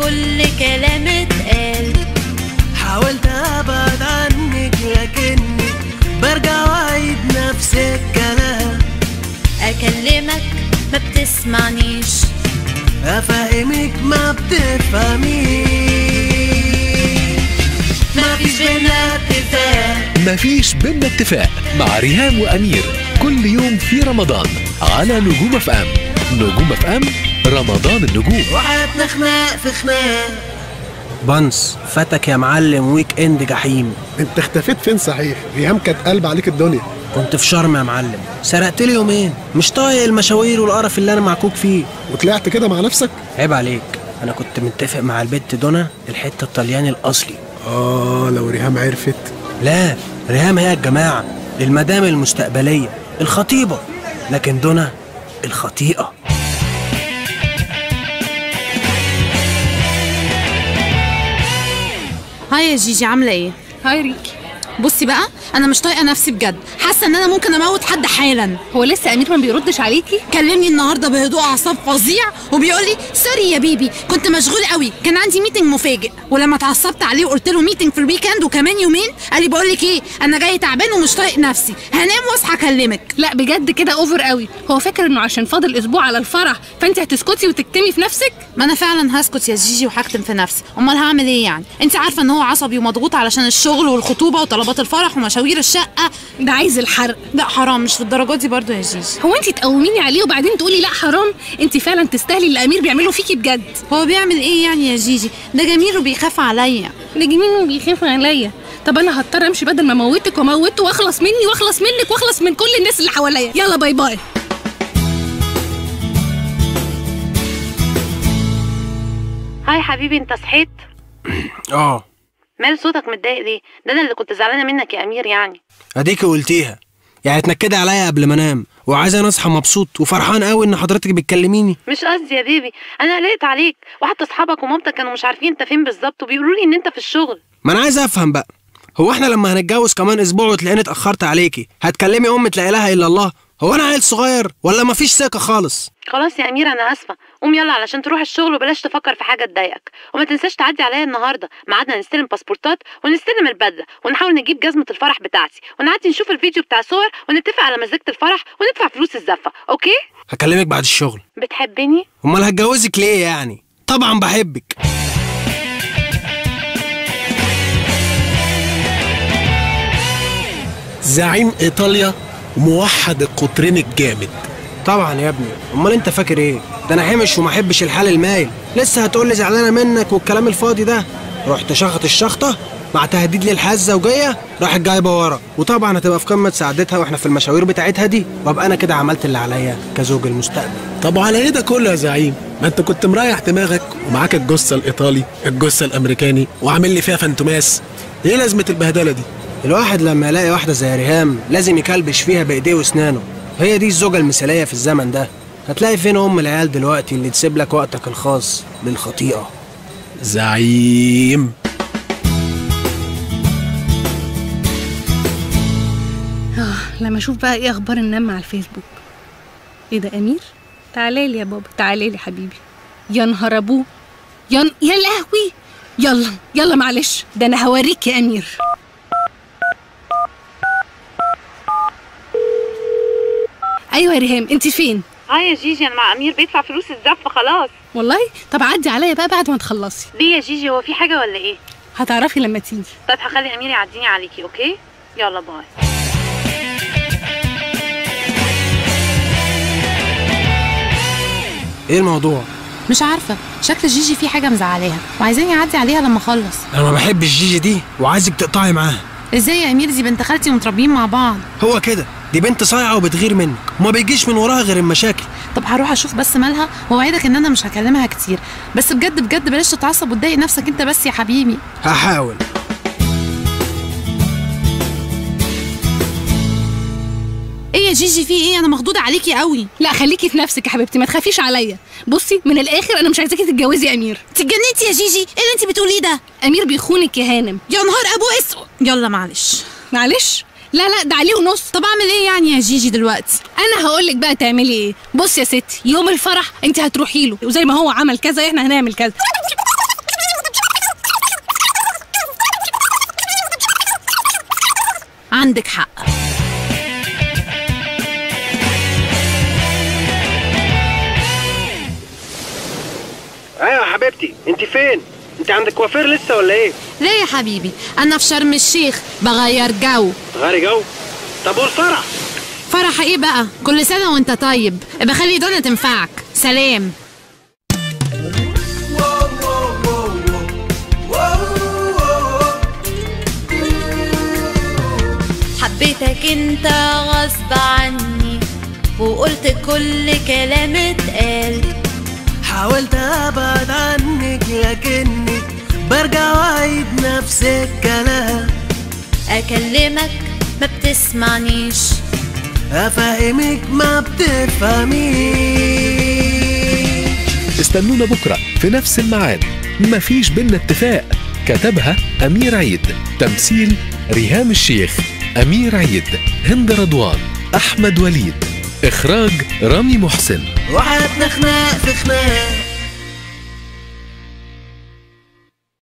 كل كلام اتقال حاولت ابعد عنك لكني برجع واعيد نفس الكلام اكلمك ما بتسمعنيش افهمك ما بتفهميش مفيش بينا اتفاق مفيش بينا اتفاق مع ريهام وأمير كل يوم في رمضان على نجوم اف ام نجوم اف ام رمضان النجوم وحياتنا خناق في خناق بانس فاتك يا معلم ويك اند جحيم انت اختفيت فين صحيح ريهام كانت قلب عليك الدنيا كنت في شرم يا معلم سرقت لي يومين مش طايق المشاوير والقرف اللي انا معكوك فيه وطلعت كده مع نفسك عيب عليك انا كنت متفق مع البت دونا الحته الطلياني الاصلي اه لو ريهام عرفت لا ريهام هي الجماعه المدام المستقبليه الخطيبه لكن دونا الخطيئه هاي يا جيجي عامله ايه هاي ريكي بصي بقى انا مش طايقه نفسي بجد حاسه ان انا ممكن اموت حد حالا هو لسه امير ما بيردش عليكي كلمني النهارده بهدوء اعصاب فظيع وبيقول لي سوري يا بيبي كنت مشغول قوي كان عندي ميتنج مفاجئ ولما اتعصبت عليه وقلت له ميتنج في الويكند وكمان يومين قال لي بقول لك ايه انا جاي تعبان ومش طايق نفسي هنام واصحى اكلمك لا بجد كده اوفر قوي هو فاكر انه عشان فاضل اسبوع على الفرح فانت هتسكتي وتكتمي في نفسك ما انا فعلا هسكت يا جيجي وهكتم في نفسي امال هعمل ايه يعني انت عارفه ان هو عصبي ومضغوط علشان الشغل والخطوبه وطلبات الفرح ومشاوير الشقه ده عايز الحرق لا حرام مش للدرجه دي برضو يا جيجي هو انت تقوميني عليه وبعدين تقولي لا حرام انت فعلا تستاهلي اللي امير بيعمله فيكي بجد هو بيعمل ايه يعني يا جيجي ده جميل وبيخاف عليا ده جميل وبيخاف عليا طب انا هضطر امشي بدل ما اموتك واموته واخلص مني واخلص منك واخلص من كل الناس اللي حواليا يلا باي باي هاي حبيبي انت صحيت اه مال صوتك متضايق ليه ده انا اللي كنت زعلانه منك يا امير يعني اديكي قلتيها يعني اتنكدي عليا قبل ما انام وعايزه انا اصحى مبسوط وفرحان قوي ان حضرتك بتكلميني مش قصدي يا بيبي انا قلقت عليك وحتى اصحابك ومامتك كانوا مش عارفين انت فين بالظبط وبيقولوا لي ان انت في الشغل ما انا عايز افهم بقى هو احنا لما هنتجوز كمان اسبوع وتلاقيني اتاخرت عليكي هتكلمي ام لا اله الا الله هو انا عيل صغير ولا مفيش ثقه خالص خلاص يا امير انا اسفه قوم يلا علشان تروح الشغل وبلاش تفكر في حاجه تضايقك وما تنساش تعدي عليا النهارده ميعادنا نستلم باسبورتات ونستلم البدله ونحاول نجيب جزمه الفرح بتاعتي ونعدي نشوف الفيديو بتاع صور ونتفق على مزيكه الفرح وندفع فلوس الزفه اوكي هكلمك بعد الشغل بتحبني امال هتجوزك ليه يعني طبعا بحبك زعيم ايطاليا وموحد القطرين الجامد طبعا يا ابني امال انت فاكر ايه ده انا حمش وما احبش الحال المايل لسه هتقول لي زعلانه منك والكلام الفاضي ده رحت شخط الشخطه مع تهديد للحزه وجايه راحت جايبه ورا وطبعا هتبقى في قمه سعادتها واحنا في المشاوير بتاعتها دي وابقى انا كده عملت اللي عليا كزوج المستقبل طب وعلى ايه ده كله يا زعيم ما انت كنت مريح دماغك ومعاك الجثه الايطالي الجثه الامريكاني وعامل لي فيها فانتوماس ايه لازمه البهدله دي الواحد لما يلاقي واحده زي ريهام لازم يكلبش فيها بايديه واسنانه هي دي الزوجه المثاليه في الزمن ده هتلاقي فين ام العيال دلوقتي اللي تسيب لك وقتك الخاص للخطيئه زعيم اه لما اشوف بقى ايه اخبار النم على الفيسبوك ايه ده امير تعالى لي يا بابا تعالى لي حبيبي يا نهار ابوه يا ن- يا لهوي يلا يلا معلش ده انا هوريك يا امير ايوه يا ريهام انت فين هاي يا جيجي انا مع امير بيدفع فلوس الزفه خلاص والله طب عدي عليا بقى بعد ما تخلصي ليه يا جيجي هو في حاجه ولا ايه هتعرفي لما تيجي طيب هخلي امير يعديني عليكي اوكي يلا باي ايه الموضوع مش عارفه شكل جيجي في حاجه مزعلاها وعايزاني اعدي عليها لما اخلص انا ما بحبش جيجي دي وعايزك تقطعي معاها ازاي يا امير دي بنت خالتي ومتربيين مع بعض هو كده دي بنت صايعه وبتغير منك وما بيجيش من وراها غير المشاكل طب هروح اشوف بس مالها واوعدك ان انا مش هكلمها كتير بس بجد بجد بلاش تتعصب وتضايق نفسك انت بس يا حبيبي هحاول ايه يا جيجي في ايه انا مخضوضه عليكي قوي لا خليكي في نفسك يا حبيبتي ما تخافيش عليا بصي من الاخر انا مش عايزاكي تتجوزي يا امير اتجننتي يا جيجي ايه اللي انت بتقوليه ده امير بيخونك يا هانم يا نهار ابو اسود يلا معلش معلش لا لا ده عليه ونص طب اعمل ايه يعني يا جيجي دلوقتي انا هقول لك بقى تعملي ايه بصي يا ستي يوم الفرح انت هتروحي له وزي ما هو عمل كذا احنا هنعمل كذا عندك حق ايوه يا حبيبتي انت فين انت عندك كوافير لسه ولا ايه ليه يا حبيبي انا في شرم الشيخ بغير جو غاري جو طب والفرح فرح ايه بقى كل سنه وانت طيب بخلي دنيا تنفعك سلام حبيتك انت غصب عني وقلت كل كلام اتقال حاولت ابعد عنك لكني برجع واعيد نفس الكلام اكلمك ما بتسمعنيش افهمك ما بتفهميش استنونا بكرة في نفس الميعاد مفيش بينا اتفاق كتبها أمير عيد تمثيل ريهام الشيخ أمير عيد هند رضوان أحمد وليد إخراج رامي محسن وحياتنا خناق في خناق